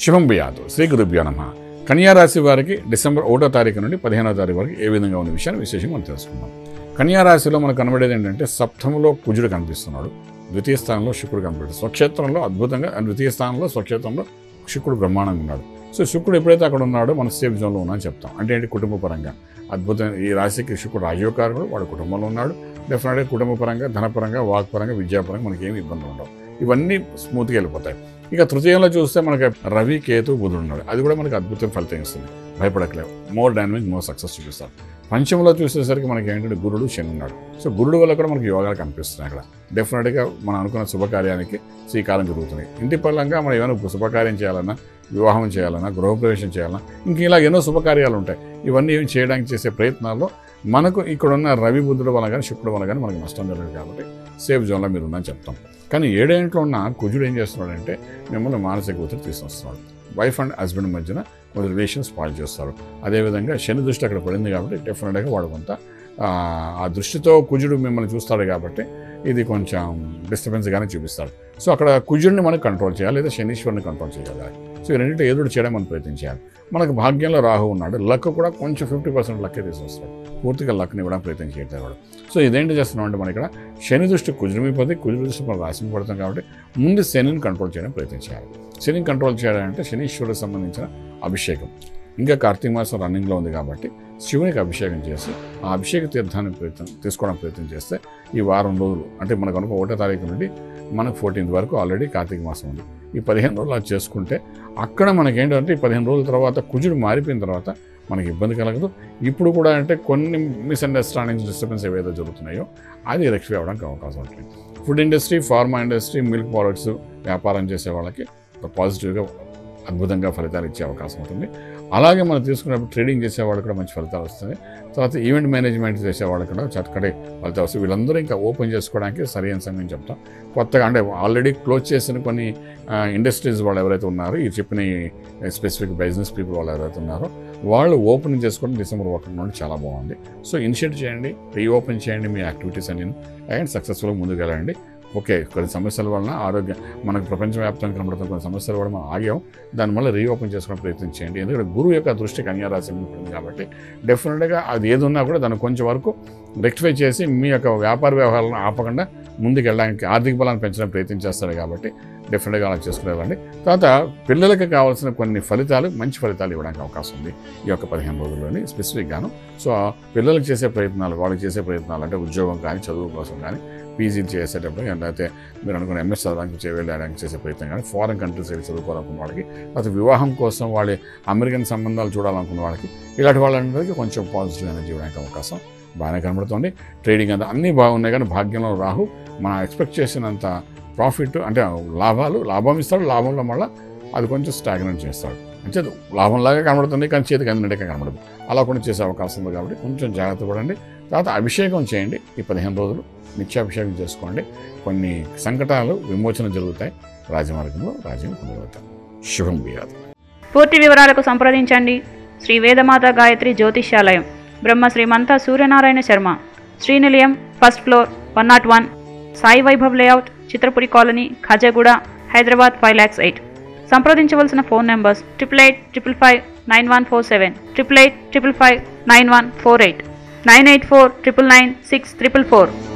శుభం బియాదు శ్రీ గురుభ్యో నమ కన్యా రాశి వారికి డిసెంబర్ ఒకటో తారీఖు నుండి పదిహేనో తారీఖు వరకు ఏ విధంగా ఉన్న విషయాన్ని విశేషంగా మనం తెలుసుకుందాం కన్యా రాశిలో మనకు కనబడేది ఏంటంటే సప్తమంలో కుజుడు కనిపిస్తున్నాడు ద్వితీయ స్థానంలో శుక్రుడు కనబడాడు స్వక్షేత్రంలో అద్భుతంగా అండ్ ద్వితీయ స్థానంలో స్వక్షేత్రంలో శుక్రుడు బ్రహ్మాండంగా ఉన్నాడు సో శుక్రుడు ఎప్పుడైతే అక్కడ ఉన్నాడో మనం సేఫ్ జోన్లో ఉన్నామని చెప్తాం అంటే ఏంటి కుటుంబ పరంగా అద్భుతం ఈ రాశికి శుక్రుడు రాజయోకారుడు వాడు కుటుంబంలో ఉన్నాడు డెఫినెట్గా కుటుంబ పరంగా ధనపరంగా వాక్పరంగా విద్యాపరంగా మనకి ఏమి ఇబ్బందులు ఉండవు ఇవన్నీ స్మూత్గా వెళ్ళిపోతాయి ఇక తృతీయంలో చూస్తే మనకి రవి కేతు బుధుడు ఉన్నాడు అది కూడా మనకి అద్భుతం ఫలితం ఇస్తుంది భయపడట్లేదు మోర్ డైనమిక్ మోర్ సక్సెస్ చూపిస్తారు పంచంలో చూసేసరికి మనకి ఏంటంటే గురుడు శని ఉన్నాడు సో గురుడు వల్ల కూడా మనకి యోగాలు కనిపిస్తున్నాయి అక్కడ డెఫినెట్గా మనం అనుకున్న శుభకార్యానికి శ్రీకారం జరుగుతుంది ఇంటి పరంగా మనం ఏమైనా శుభకార్యం చేయాలన్నా వివాహం చేయాలన్నా గృహప్రవేశం చేయాలన్నా ఇంక ఇలా ఎన్నో శుభకార్యాలు ఉంటాయి ఇవన్నీ ఏం చేయడానికి చేసే ప్రయత్నాల్లో మనకు ఇక్కడున్న రవి బుద్ధుడు వల్ల కానీ శుక్రుడు వల్ల కానీ మనకి నష్టం జరగదు కాబట్టి సేఫ్ జోన్లో మీరు ఉందని చెప్తాం కానీ ఏడేంట్లో ఉన్న కుజుడు ఏం చేస్తున్నాడంటే మిమ్మల్ని మానసిక ఒత్తిడి తీసుకొస్తున్నాడు వైఫ్ అండ్ హస్బెండ్ మధ్యన కొంచెం రిలేషన్స్ పాడు చేస్తారు అదేవిధంగా శని దృష్టి అక్కడ పడింది కాబట్టి డెఫినెట్గా వాడు కొంత ఆ, ఆ దృష్టితో కుజుడు మిమ్మల్ని చూస్తాడు కాబట్టి ఇది కొంచెం డిస్టర్బెన్స్గానే చూపిస్తాడు సో అక్కడ కుజుడిని మనం కంట్రోల్ చేయాలి లేదా శనీశ్వరుని కంట్రోల్ చేయగలగాలి సో ఈ రెండింటి ఎదురు చేయడం మనం ప్రయత్నించాలి మనకు భాగ్యంలో రాహు ఉన్నాడు లక్ కూడా కొంచెం ఫిఫ్టీ పర్సెంట్ లక్కే తీసుకొస్తాడు పూర్తిగా లక్ని ఇవ్వడానికి ప్రయత్నం చేయట్లేదు వాడు సో ఇదేంటి చేస్తున్నాం అంటే మనం ఇక్కడ శని దృష్టి కుజుడిపోతే కుజుడి దృష్టి మనం రాసి పడతాం కాబట్టి ముందు శనిని కంట్రోల్ చేయడం ప్రయత్నించాలి శనిని కంట్రోల్ చేయాలంటే శనీశ్వరుడికి సంబంధించిన అభిషేకం ఇంకా కార్తీక మాసం రన్నింగ్లో ఉంది కాబట్టి శివునికి అభిషేకం చేసి ఆ అభిషేక తీర్థాన్ని ప్రయత్నం తీసుకోవడం ప్రయత్నం చేస్తే ఈ వారం రోజులు అంటే మనకు అనుకో ఒకటో తారీఖు నుండి మనకు ఫోర్టీన్త్ వరకు ఆల్రెడీ కార్తీక మాసం ఉంది ఈ పదిహేను రోజులు అది చేసుకుంటే అక్కడ మనకి ఏంటంటే ఈ పదిహేను రోజుల తర్వాత కుజుడు మారిపోయిన తర్వాత మనకి ఇబ్బంది కలగదు ఇప్పుడు కూడా అంటే కొన్ని మిస్అండర్స్టాండింగ్స్ డిస్టర్బెన్స్ ఏవైతే జరుగుతున్నాయో అది రెక్టిఫై అవ్వడానికి అవకాశం ఉంటుంది food industry pharma industry milk products వ్యాపారం చేసే వాళ్ళకి పాజిటివ్గా అద్భుతంగా ఫలితాలు ఇచ్చే అవకాశం ఉంటుంది అలాగే మనం తీసుకున్నప్పుడు ట్రేడింగ్ చేసే వాళ్ళకి కూడా మంచి ఫలితాలు వస్తాయి తర్వాత ఈవెంట్ మేనేజ్మెంట్ చేసే వాళ్ళకి కూడా చక్కటి ఫలితాలు వస్తాయి వీళ్ళందరూ ఇంకా ఓపెన్ చేసుకోవడానికి సరైన సమయం చెప్తాం కొత్తగా అంటే ఆల్రెడీ క్లోజ్ చేసిన కొన్ని ఇండస్ట్రీస్ వాళ్ళు ఎవరైతే ఉన్నారో ఈ చెప్పిన స్పెసిఫిక్ బిజినెస్ పీపుల్ వాళ్ళు ఎవరైతే ఉన్నారో వాళ్ళు ఓపెన్ చేసుకోవడం డిసెంబర్ ఒకటి నుండి చాలా బాగుంది సో ఇనిషియేట్ చేయండి రీఓపెన్ చేయండి మీ యాక్టివిటీస్ అన్ని అండ్ సక్సెస్ఫుల్గా ముందుకు వెళ్ళండి ఓకే కొన్ని సమస్యల వలన ఆరోగ్యం మనకు ప్రపంచవ్యాప్తంగా కనబడుతున్న కొన్ని సమస్యల వల్ల మనం ఆగాం దానివల్ల రీఓపెన్ చేసుకోవడం ప్రయత్నం చేయండి ఎందుకంటే గురువు యొక్క దృష్టి కన్యారాశి మీద ఉంటుంది కాబట్టి డెఫినెట్గా అది ఏది ఉన్నా కూడా దాన్ని కొంచెం వరకు రెక్టిఫై చేసి మీ యొక్క వ్యాపార వ్యవహారాలను ఆపకుండా ముందుకు వెళ్ళడానికి ఆర్థిక బలాన్ని పెంచడానికి ప్రయత్నం చేస్తారు కాబట్టి డెఫినెట్గా అలా చేసుకునేవాళ్ళండి తర్వాత పిల్లలకి కావాల్సిన కొన్ని ఫలితాలు మంచి ఫలితాలు ఇవ్వడానికి అవకాశం ఉంది ఈ యొక్క పదిహేను రోజుల్లోని స్పెసిఫిక్గాను సో ఆ పిల్లలకు చేసే ప్రయత్నాలు వాళ్ళకి చేసే ప్రయత్నాలు అంటే ఉద్యోగం కానీ చదువు కోసం కానీ పీజీ చేసేటప్పుడు లేకపోతే మీరు అనుకున్న ఎంఎస్ చదవడానికి చే- వెళ్ళడానికి చేసే ప్రయత్నం కానీ ఫారెన్ కంట్రీస్ వెళ్ళి చదువుకోవాలనుకున్న వాళ్ళకి లేకపోతే వివాహం కోసం వాళ్ళ అమెరికన్ సంబంధాలు చూడాలనుకున్న వాళ్ళకి ఇలాంటి వాళ్ళందరికీ కొంచెం పాజిటివ్ ఎనర్జీ ఇవ్వడానికి అవకాశం బాగానే కనబడుతుంది ట్రేడింగ్ అంతా అన్నీ బాగున్నాయి కానీ భాగ్యంలో రాహు మనం ఎక్స్పెక్ట్ చేసినంత ప్రాఫిట్ అంటే లాభాలు లాభం ఇస్తాడు లాభంలో మళ్ళీ అది కొంచెం స్టాగ్నెంట్ చేస్తాడు అంటే లాభంలాగా కనబడుతుంది కానీ చేతికి అందినట్టుగా కనబడదు అలా కూడా చేసే అవకాశం ఉంది కాబట్టి కొంచెం జాగ్రత్త పడండి తర్వాత అభిషేకం చేయండి ఈ పదిహేను రోజులు నిత్యాభిషేకం చేసుకోండి కొన్ని సంకటాలు విమోచన జరుగుతాయి రాజమార్గంలో రాజ్యం పొందగలుగుతాం శుభం బియాదు పూర్తి వివరాలకు సంప్రదించండి Shri Vedamata Gayatri Jyotishyalayam Brahma Srimantha Suryanarayana Sharma Srinilayam first floor one not one Sai Vaibhav layout Chitrapuri colony Khajaguda Hyderabad five lakhs eight సంప్రదించవలసిన phone numbers triple eight triple five nine one four seven triple eight triple five nine one four eight nine eight four triple nine six triple four